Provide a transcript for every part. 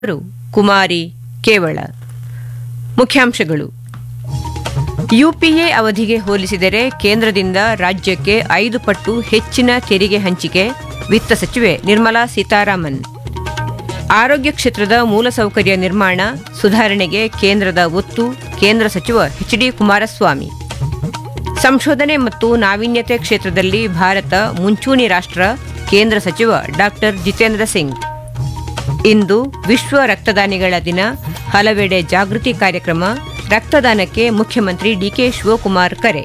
ಅವರು ಕುಮಾರಿ ಕೇವಳ ಮುಖ್ಯಾಂಶಗಳು ಯುಪಿಎ ಅವಧಿಗೆ ಹೋಲಿಸಿದರೆ ಕೇಂದ್ರದಿಂದ ರಾಜ್ಯಕ್ಕೆ ಐದು ಪಟ್ಟು ಹೆಚ್ಚಿನ ತೆರಿಗೆ ಹಂಚಿಕೆ ವಿತ್ತ ಸಚಿವೆ ನಿರ್ಮಲಾ ಸೀತಾರಾಮನ್ ಆರೋಗ್ಯ ಕ್ಷೇತ್ರದ ಮೂಲಸೌಕರ್ಯ ನಿರ್ಮಾಣ ಸುಧಾರಣೆಗೆ ಕೇಂದ್ರದ ಒತ್ತು ಕೇಂದ್ರ ಸಚಿವ ಎಚ್ ಡಿ ಕುಮಾರಸ್ವಾಮಿ ಸಂಶೋಧನೆ ಮತ್ತು ನಾವೀನ್ಯತೆ ಕ್ಷೇತ್ರದಲ್ಲಿ ಭಾರತ ಮುಂಚೂಣಿ ರಾಷ್ಟ್ರ ಕೇಂದ್ರ ಸಚಿವ ಡಾಕ್ಟರ್ ಜಿತೇಂದ್ರ ಸಿಂಗ್ ಇಂದು ವಿಶ್ವ ರಕ್ತದಾನಿಗಳ ದಿನ ಹಲವೆಡೆ ಜಾಗೃತಿ ಕಾರ್ಯಕ್ರಮ ರಕ್ತದಾನಕ್ಕೆ ಮುಖ್ಯಮಂತ್ರಿ ಡಿಕೆ ಶಿವಕುಮಾರ್ ಕರೆ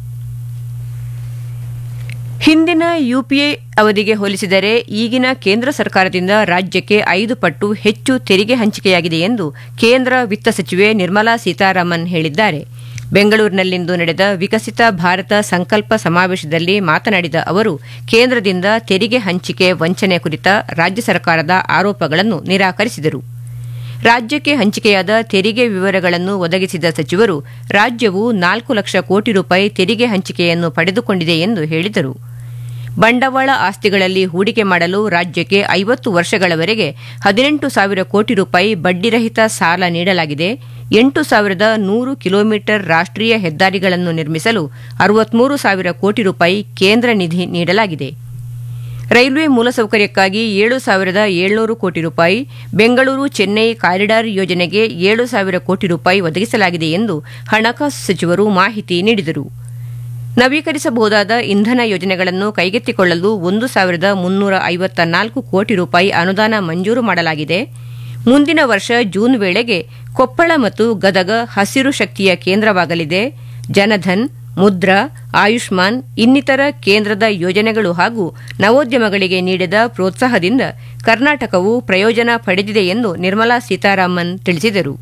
ಹಿಂದಿನ ಯುಪಿಎ ಅವಧಿಗೆ ಹೋಲಿಸಿದರೆ ಈಗಿನ ಕೇಂದ್ರ ಸರ್ಕಾರದಿಂದ ರಾಜ್ಯಕ್ಕೆ ಐದು ಪಟ್ಟು ಹೆಚ್ಚು ತೆರಿಗೆ ಹಂಚಿಕೆಯಾಗಿದೆ ಎಂದು ಕೇಂದ್ರ ವಿತ್ತ ಸಚಿವೆ ನಿರ್ಮಲಾ ಸೀತಾರಾಮನ್ ಹೇಳಿದ್ದಾರೆ ಬೆಂಗಳೂರಿನಲ್ಲಿಂದು ನಡೆದ ವಿಕಸಿತ ಭಾರತ ಸಂಕಲ್ಪ ಸಮಾವೇಶದಲ್ಲಿ ಮಾತನಾಡಿದ ಅವರು ಕೇಂದ್ರದಿಂದ ತೆರಿಗೆ ಹಂಚಿಕೆ ವಂಚನೆ ಕುರಿತ ರಾಜ್ಯ ಸರ್ಕಾರದ ಆರೋಪಗಳನ್ನು ನಿರಾಕರಿಸಿದರು ರಾಜ್ಯಕ್ಕೆ ಹಂಚಿಕೆಯಾದ ತೆರಿಗೆ ವಿವರಗಳನ್ನು ಒದಗಿಸಿದ ಸಚಿವರು ರಾಜ್ಯವು ನಾಲ್ಕು ಲಕ್ಷ ಕೋಟಿ ರೂಪಾಯಿ ತೆರಿಗೆ ಹಂಚಿಕೆಯನ್ನು ಪಡೆದುಕೊಂಡಿದೆ ಎಂದು ಹೇಳಿದರು ಬಂಡವಾಳ ಆಸ್ತಿಗಳಲ್ಲಿ ಹೂಡಿಕೆ ಮಾಡಲು ರಾಜ್ಯಕ್ಕೆ ಐವತ್ತು ವರ್ಷಗಳವರೆಗೆ ಹದಿನೆಂಟು ಸಾವಿರ ಕೋಟಿ ರೂಪಾಯಿ ಬಡ್ಡಿರಹಿತ ಸಾಲ ನೀಡಲಾಗಿದೆ ಎಂಟು ಸಾವಿರದ ನೂರು ಕಿಲೋಮೀಟರ್ ರಾಷ್ಟ್ರೀಯ ಹೆದ್ದಾರಿಗಳನ್ನು ನಿರ್ಮಿಸಲು ಅರವತ್ಮೂರು ಸಾವಿರ ಕೋಟಿ ರೂಪಾಯಿ ಕೇಂದ್ರ ನಿಧಿ ನೀಡಲಾಗಿದೆ ರೈಲ್ವೆ ಮೂಲಸೌಕರ್ಯಕ್ಕಾಗಿ ಏಳು ಸಾವಿರದ ಏಳ್ನೂರು ಕೋಟಿ ರೂಪಾಯಿ ಬೆಂಗಳೂರು ಚೆನ್ನೈ ಕಾರಿಡಾರ್ ಯೋಜನೆಗೆ ಏಳು ಸಾವಿರ ಕೋಟಿ ರೂಪಾಯಿ ಒದಗಿಸಲಾಗಿದೆ ಎಂದು ಹಣಕಾಸು ಸಚಿವರು ಮಾಹಿತಿ ನೀಡಿದರು ನವೀಕರಿಸಬಹುದಾದ ಇಂಧನ ಯೋಜನೆಗಳನ್ನು ಕೈಗೆತ್ತಿಕೊಳ್ಳಲು ಒಂದು ಸಾವಿರದ ಮುನ್ನೂರ ಐವತ್ತ ನಾಲ್ಕು ಕೋಟಿ ರೂಪಾಯಿ ಅನುದಾನ ಮಂಜೂರು ಮಾಡಲಾಗಿದೆ ಮುಂದಿನ ವರ್ಷ ಜೂನ್ ವೇಳೆಗೆ ಕೊಪ್ಪಳ ಮತ್ತು ಗದಗ ಹಸಿರು ಶಕ್ತಿಯ ಕೇಂದ್ರವಾಗಲಿದೆ ಜನಧನ್ ಮುದ್ರಾ ಆಯುಷ್ಮಾನ್ ಇನ್ನಿತರ ಕೇಂದ್ರದ ಯೋಜನೆಗಳು ಹಾಗೂ ನವೋದ್ಯಮಗಳಿಗೆ ನೀಡಿದ ಪ್ರೋತ್ಸಾಹದಿಂದ ಕರ್ನಾಟಕವು ಪ್ರಯೋಜನ ಪಡೆದಿದೆ ಎಂದು ನಿರ್ಮಲಾ ಸೀತಾರಾಮನ್ ತಿಳಿಸಿದರು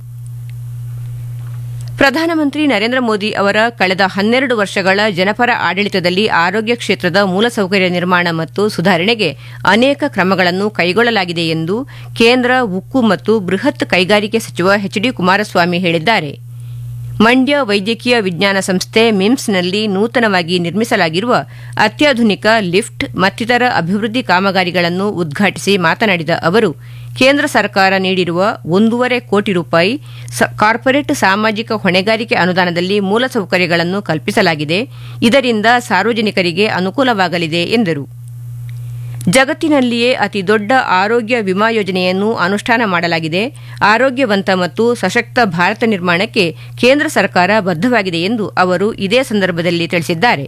ಪ್ರಧಾನಮಂತ್ರಿ ನರೇಂದ್ರ ಮೋದಿ ಅವರ ಕಳೆದ ಹನ್ನೆರಡು ವರ್ಷಗಳ ಜನಪರ ಆಡಳಿತದಲ್ಲಿ ಆರೋಗ್ಯ ಕ್ಷೇತ್ರದ ಮೂಲಸೌಕರ್ಯ ನಿರ್ಮಾಣ ಮತ್ತು ಸುಧಾರಣೆಗೆ ಅನೇಕ ಕ್ರಮಗಳನ್ನು ಕೈಗೊಳ್ಳಲಾಗಿದೆ ಎಂದು ಕೇಂದ್ರ ಉಕ್ಕು ಮತ್ತು ಬೃಹತ್ ಕೈಗಾರಿಕೆ ಸಚಿವ ಎಚ್ ಡಿ ಕುಮಾರಸ್ವಾಮಿ ಹೇಳಿದ್ದಾರೆ ಮಂಡ್ಯ ವೈದ್ಯಕೀಯ ವಿಜ್ಞಾನ ಸಂಸ್ಥೆ ಮಿಮ್ಸ್ನಲ್ಲಿ ನೂತನವಾಗಿ ನಿರ್ಮಿಸಲಾಗಿರುವ ಅತ್ಯಾಧುನಿಕ ಲಿಫ್ಟ್ ಮತ್ತಿತರ ಅಭಿವೃದ್ಧಿ ಕಾಮಗಾರಿಗಳನ್ನು ಉದ್ಘಾಟಿಸಿ ಮಾತನಾಡಿದ ಅವರು ಕೇಂದ್ರ ಸರ್ಕಾರ ನೀಡಿರುವ ಒಂದೂವರೆ ಕೋಟಿ ರೂಪಾಯಿ ಕಾರ್ಪೊರೇಟ್ ಸಾಮಾಜಿಕ ಹೊಣೆಗಾರಿಕೆ ಅನುದಾನದಲ್ಲಿ ಮೂಲಸೌಕರ್ಯಗಳನ್ನು ಕಲ್ಪಿಸಲಾಗಿದೆ ಇದರಿಂದ ಸಾರ್ವಜನಿಕರಿಗೆ ಅನುಕೂಲವಾಗಲಿದೆ ಎಂದರು ಜಗತ್ತಿನಲ್ಲಿಯೇ ಅತಿ ದೊಡ್ಡ ಆರೋಗ್ಯ ವಿಮಾ ಯೋಜನೆಯನ್ನು ಅನುಷ್ಠಾನ ಮಾಡಲಾಗಿದೆ ಆರೋಗ್ಯವಂತ ಮತ್ತು ಸಶಕ್ತ ಭಾರತ ನಿರ್ಮಾಣಕ್ಕೆ ಕೇಂದ್ರ ಸರ್ಕಾರ ಬದ್ಧವಾಗಿದೆ ಎಂದು ಅವರು ಇದೇ ಸಂದರ್ಭದಲ್ಲಿ ತಿಳಿಸಿದ್ದಾರೆ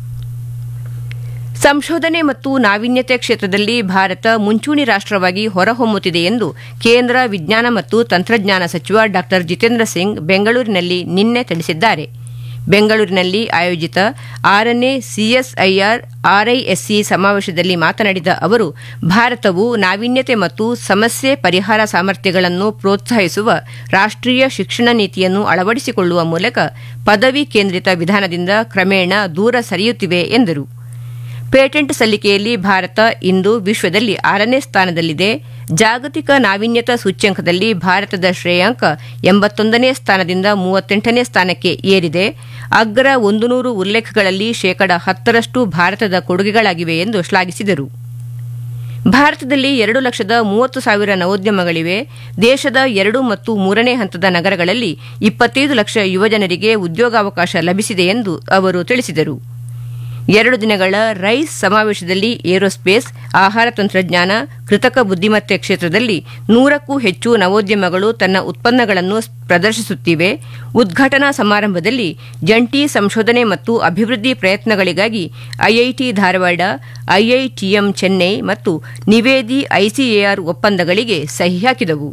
ಸಂಶೋಧನೆ ಮತ್ತು ನಾವೀನ್ಯತೆ ಕ್ಷೇತ್ರದಲ್ಲಿ ಭಾರತ ಮುಂಚೂಣಿ ರಾಷ್ಟವಾಗಿ ಹೊರಹೊಮ್ಮುತ್ತಿದೆ ಎಂದು ಕೇಂದ್ರ ವಿಜ್ಞಾನ ಮತ್ತು ತಂತ್ರಜ್ಞಾನ ಸಚಿವ ಡಾ ಜಿತೇಂದ್ರ ಸಿಂಗ್ ಬೆಂಗಳೂರಿನಲ್ಲಿ ನಿನ್ನೆ ತಿಳಿಸಿದ್ದಾರೆ ಬೆಂಗಳೂರಿನಲ್ಲಿ ಆಯೋಜಿತ ಆರನೇ ಸಿಎಸ್ಐಆರ್ ಆರ್ಐಎಸ್ಸಿ ಸಮಾವೇಶದಲ್ಲಿ ಮಾತನಾಡಿದ ಅವರು ಭಾರತವು ನಾವೀನ್ಯತೆ ಮತ್ತು ಸಮಸ್ಯೆ ಪರಿಹಾರ ಸಾಮರ್ಥ್ಯಗಳನ್ನು ಪ್ರೋತ್ಸಾಹಿಸುವ ರಾಷ್ಟ್ರೀಯ ಶಿಕ್ಷಣ ನೀತಿಯನ್ನು ಅಳವಡಿಸಿಕೊಳ್ಳುವ ಮೂಲಕ ಪದವಿ ಕೇಂದ್ರಿತ ವಿಧಾನದಿಂದ ಕ್ರಮೇಣ ದೂರ ಸರಿಯುತ್ತಿವೆ ಎಂದರು ಪೇಟೆಂಟ್ ಸಲ್ಲಿಕೆಯಲ್ಲಿ ಭಾರತ ಇಂದು ವಿಶ್ವದಲ್ಲಿ ಆರನೇ ಸ್ಥಾನದಲ್ಲಿದೆ ಜಾಗತಿಕ ನಾವೀನ್ಯತಾ ಸೂಚ್ಯಂಕದಲ್ಲಿ ಭಾರತದ ಶ್ರೇಯಾಂಕ ಎಂಬತ್ತೊಂದನೇ ಸ್ಥಾನದಿಂದ ಮೂವತ್ತೆಂಟನೇ ಸ್ಥಾನಕ್ಕೆ ಏರಿದೆ ಅಗ್ರ ಒಂದು ನೂರು ಉಲ್ಲೇಖಗಳಲ್ಲಿ ಶೇಕಡ ಹತ್ತರಷ್ಟು ಭಾರತದ ಕೊಡುಗೆಗಳಾಗಿವೆ ಎಂದು ಶ್ಲಾಘಿಸಿದರು ಭಾರತದಲ್ಲಿ ಎರಡು ಲಕ್ಷದ ಮೂವತ್ತು ಸಾವಿರ ನವೋದ್ಯಮಗಳಿವೆ ದೇಶದ ಎರಡು ಮತ್ತು ಮೂರನೇ ಹಂತದ ನಗರಗಳಲ್ಲಿ ಇಪ್ಪತ್ತೈದು ಲಕ್ಷ ಯುವಜನರಿಗೆ ಉದ್ಯೋಗಾವಕಾಶ ಲಭಿಸಿದೆ ಎಂದು ಅವರು ತಿಳಿಸಿದರು ಎರಡು ದಿನಗಳ ರೈಸ್ ಸಮಾವೇಶದಲ್ಲಿ ಏರೋಸ್ಪೇಸ್ ಆಹಾರ ತಂತ್ರಜ್ಞಾನ ಕೃತಕ ಬುದ್ದಿಮತ್ತೆ ಕ್ಷೇತ್ರದಲ್ಲಿ ನೂರಕ್ಕೂ ಹೆಚ್ಚು ನವೋದ್ಯಮಗಳು ತನ್ನ ಉತ್ಪನ್ನಗಳನ್ನು ಪ್ರದರ್ಶಿಸುತ್ತಿವೆ ಉದ್ಘಾಟನಾ ಸಮಾರಂಭದಲ್ಲಿ ಜಂಟಿ ಸಂಶೋಧನೆ ಮತ್ತು ಅಭಿವೃದ್ಧಿ ಪ್ರಯತ್ನಗಳಿಗಾಗಿ ಐಐಟಿ ಧಾರವಾಡ ಐಐಟಿಎಂ ಚೆನ್ನೈ ಮತ್ತು ನಿವೇದಿ ಐಸಿಎಆರ್ ಒಪ್ಪಂದಗಳಿಗೆ ಸಹಿ ಹಾಕಿದವು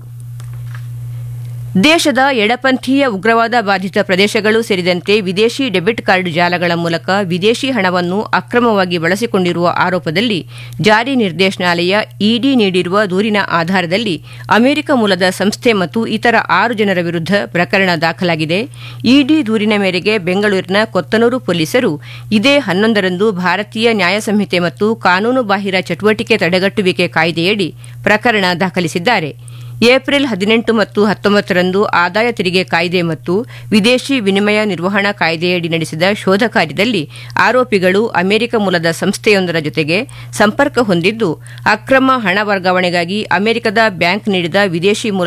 ದೇಶದ ಎಡಪಂಥೀಯ ಉಗ್ರವಾದ ಬಾಧಿತ ಪ್ರದೇಶಗಳು ಸೇರಿದಂತೆ ವಿದೇಶಿ ಡೆಬಿಟ್ ಕಾರ್ಡ್ ಜಾಲಗಳ ಮೂಲಕ ವಿದೇಶಿ ಹಣವನ್ನು ಅಕ್ರಮವಾಗಿ ಬಳಸಿಕೊಂಡಿರುವ ಆರೋಪದಲ್ಲಿ ಜಾರಿ ನಿರ್ದೇಶನಾಲಯ ಇಡಿ ನೀಡಿರುವ ದೂರಿನ ಆಧಾರದಲ್ಲಿ ಅಮೆರಿಕ ಮೂಲದ ಸಂಸ್ಥೆ ಮತ್ತು ಇತರ ಆರು ಜನರ ವಿರುದ್ಧ ಪ್ರಕರಣ ದಾಖಲಾಗಿದೆ ಇಡಿ ದೂರಿನ ಮೇರೆಗೆ ಬೆಂಗಳೂರಿನ ಕೊತ್ತನೂರು ಪೊಲೀಸರು ಇದೇ ಹನ್ನೊಂದರಂದು ಭಾರತೀಯ ನ್ಯಾಯ ಸಂಹಿತೆ ಮತ್ತು ಕಾನೂನು ಬಾಹಿರ ಚಟುವಟಿಕೆ ತಡೆಗಟ್ಟುವಿಕೆ ಕಾಯ್ದೆಯಡಿ ಪ್ರಕರಣ ದಾಖಲಿಸಿದ್ದಾರೆ ಏಪ್ರಿಲ್ ಹದಿನೆಂಟು ಮತ್ತು ಹತ್ತೊಂಬತ್ತರಂದು ಆದಾಯ ತೆರಿಗೆ ಕಾಯ್ದೆ ಮತ್ತು ವಿದೇಶಿ ವಿನಿಮಯ ನಿರ್ವಹಣಾ ಕಾಯ್ದೆಯಡಿ ನಡೆಸಿದ ಶೋಧ ಕಾರ್ಯದಲ್ಲಿ ಆರೋಪಿಗಳು ಅಮೆರಿಕ ಮೂಲದ ಸಂಸ್ಥೆಯೊಂದರ ಜೊತೆಗೆ ಸಂಪರ್ಕ ಹೊಂದಿದ್ದು ಅಕ್ರಮ ಹಣ ವರ್ಗಾವಣೆಗಾಗಿ ಅಮೆರಿಕದ ಬ್ಯಾಂಕ್ ನೀಡಿದ ವಿದೇಶಿ ಮೂಲ